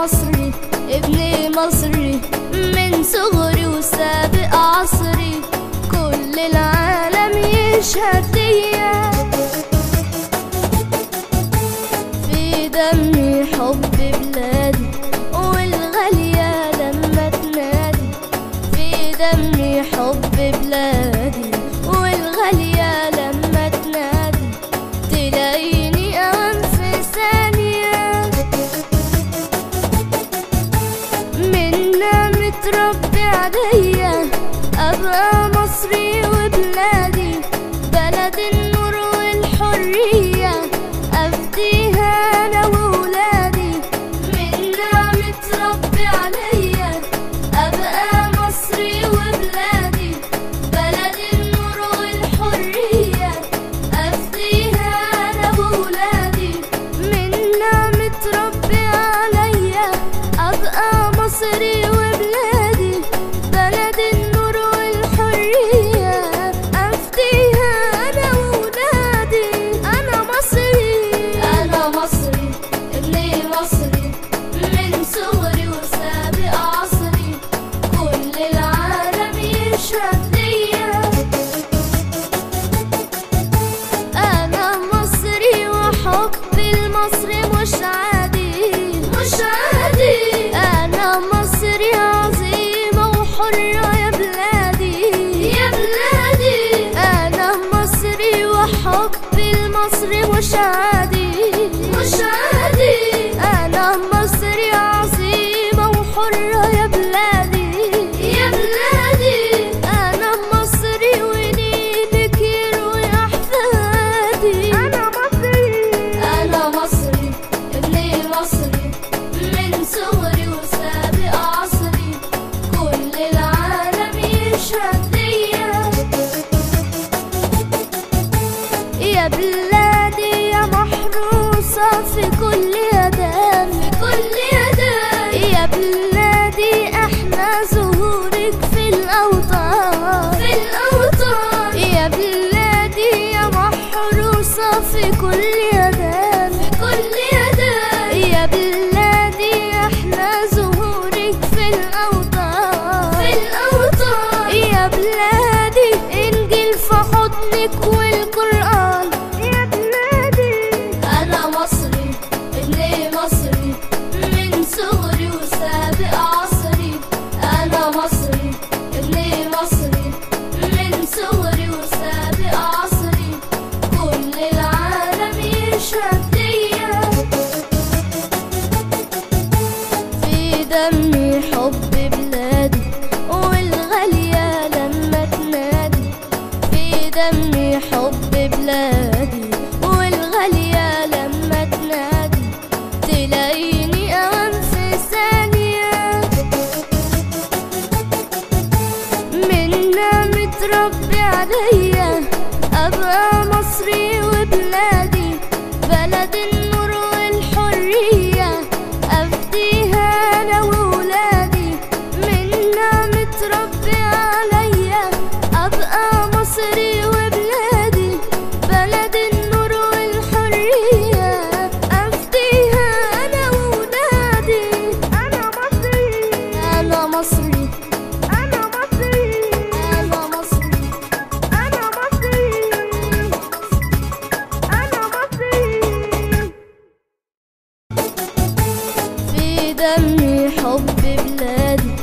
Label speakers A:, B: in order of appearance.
A: مصري ابني مصري من صغري وسابق عصري كل العالم يشهد ليا في دمي حب بلادي والغالية لما تنادي في دمي حب بلادي والغالية لما تنادي تلاقيني أوام في ثانية منا متربي عليا أبقى مصري وبلادي بلد النور والحرية أفديها أنا وولادي منا متربي عليا أبقى مصري وبلادي بلد النور والحرية أفديها أنا وولادي منا متربي عليا أبقى مصري وبلادي بلد النور والحرية أفديها أنا وولادي أنا مصري أنا مصري ابني مصري من صغري وسابق عصري كل العالم يشهد ليا أنا مصري وحبي المصري مش عادي مش عادي أنا مصري عظيمة وحرة يا بلادي يا بلادي أنا مصري وحبي المصري مش عادي مش عادي أنا مصري عظيمة وحرة يا بلادي يا بلادي أنا مصري ونيلك يروي أحفادي أنا مصري أنا مصري ابني مصري من صغري وسابق عصري كل العالم يشهد ليا يا بلادي يا محروسة في كل يدان في كل يدان يا بلادي احنا زهورك في الأوطان في الأوطان يا بلادي يا محروسة في كل يدان في كل يدان يا بلادي احنا زهورك في الأوطان في الأوطان يا بلادي انجيل في حضنك والقرآن يا بلادي أنا مصري ابني مصري من صغري وسابق عصري أنا مصري ابني مصري من صغري وسابق عصري كل العالم يشهد ليا في دمي حب بلادي والغالية لما تنادي في دمي حب بلادي والغالية لما تنادي تلاقيني أوام في ثانية منا متربي عليا أبقى مصري وبلادي بلد النور والحرية أفديها أنا وولادي منا متربي عليا أبقى مصري وبلادي بلد النور والحرية أفديها أنا وولادي أنا مصري أنا مصري أنا مصري أنا مصري أنا مصري أنا مصري في دمي حب بلادي